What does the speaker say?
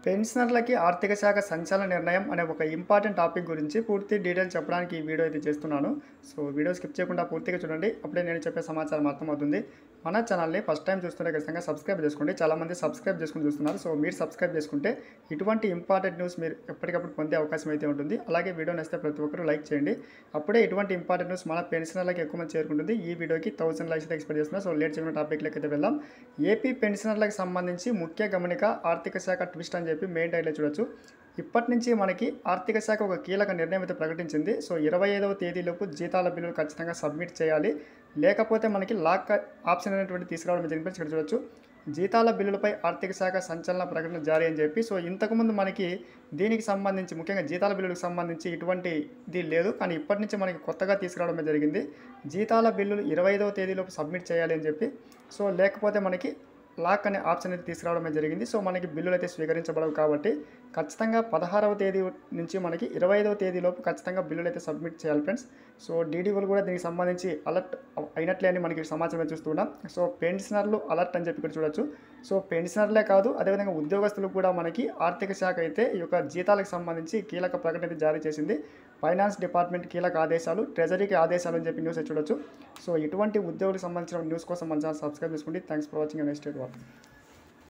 పెన్షనర్లకి ఆర్థిక శాఖ సంచలన నిర్ణయం అనే ఒక ఇంపార్టెంట్ టాపిక్ గురించి పూర్తి డీటెయిల్ చెప్పడానికి ఈ వీడియో అయితే చేస్తున్నాను సో వీడియో స్కిప్ చేయకుండా పూర్తిగా చూడండి అప్పుడే నేను చెప్పే సమాచారం అర్థమవుతుంది మన ఛానల్ని ఫస్ట్ టైం చూస్తుంటే ఖచ్చితంగా సబ్స్క్రైబ్ చేసుకోండి చాలామంది సబ్స్క్రైబ్ చేసుకుని చూస్తున్నారు సో మీరు సబ్స్క్రైబ్ చేసుకుంటే ఇటువంటి ఇంపార్టెంట్ న్యూస్ మీరు ఎప్పటికప్పుడు పొందే అవకాశం అయితే ఉంటుంది అలాగే వీడియో నచ్చితే ప్రతి ఒక్కరు లైక్ చేయండి అప్పుడే ఇటువంటి ఇంపార్టెంట్ న్యూస్ మన పెన్షనర్లకు ఎక్కువ మంది చేరుకుంటుంది ఈ వీడియోకి థౌసండ్ లైక్స్ అయితే ఎక్స్పెక్ట్ చేస్తున్నా సో లేట్ చేయకుండా టాపిక్లోకి అయితే వెళ్దాం ఏపీ పెన్షనర్లకు సంబంధించి ముఖ్య గమనిక ఆర్థిక శాఖ ట్విస్ట్ అని చెప్పి మెయిన్ టైట్లో చూడొచ్చు ఇప్పటి నుంచి మనకి ఆర్థిక శాఖ ఒక కీలక నిర్ణయం అయితే ప్రకటించింది సో ఇరవై ఐదవ తేదీలోపు జీతాల బిల్లులు ఖచ్చితంగా సబ్మిట్ చేయాలి లేకపోతే మనకి లాక్ ఆప్షన్ అనేటువంటి తీసుకురావడం జరిగింది ఇక్కడ చూడొచ్చు జీతాల బిల్లులపై ఆర్థిక శాఖ సంచలన ప్రకటన జారీ అని చెప్పి సో ఇంతకుముందు మనకి దీనికి సంబంధించి ముఖ్యంగా జీతాల బిల్లులకు సంబంధించి ఇటువంటి ఇది లేదు కానీ ఇప్పటి నుంచి మనకి కొత్తగా తీసుకురావడం జరిగింది జీతాల బిల్లులు ఇరవై ఐదవ తేదీలోపు సబ్మిట్ చేయాలి అని చెప్పి సో లేకపోతే మనకి లాక్ అనే ఆప్షన్ అయితే తీసుకురావడమే జరిగింది సో మనకి బిల్లులు అయితే స్వీకరించబడవు కాబట్టి ఖచ్చితంగా పదహారవ తేదీ నుంచి మనకి ఇరవై ఐదవ తేదీలోపు ఖచ్చితంగా బిల్లులు అయితే సబ్మిట్ చేయాలి ఫ్రెండ్స్ సో డీడీఓలు కూడా దీనికి సంబంధించి అలర్ట్ అయినట్లే అని మనకి సమాచారం చూస్తున్నాం సో పెన్షనర్లు అలర్ట్ అని చెప్పి ఇక్కడ చూడొచ్చు సో పెన్షనర్లే కాదు అదేవిధంగా ఉద్యోగస్తులు కూడా మనకి ఆర్థిక శాఖ అయితే ఈ యొక్క జీతాలకు సంబంధించి కీలక ప్రకటన అయితే జారీ చేసింది ఫైనాన్స్ డిపార్ట్మెంట్ కీలక ఆదేశాలు ట్రెజరీకి ఆదేశాలు అని చెప్పి న్యూస్ అయితే చూడొచ్చు సో ఇటువంటి ఉద్యోగులకు సంబంధించిన న్యూస్ కోసం మన ఛానల్ సబ్స్క్రైబ్ చేసుకోండి thanks for watching next one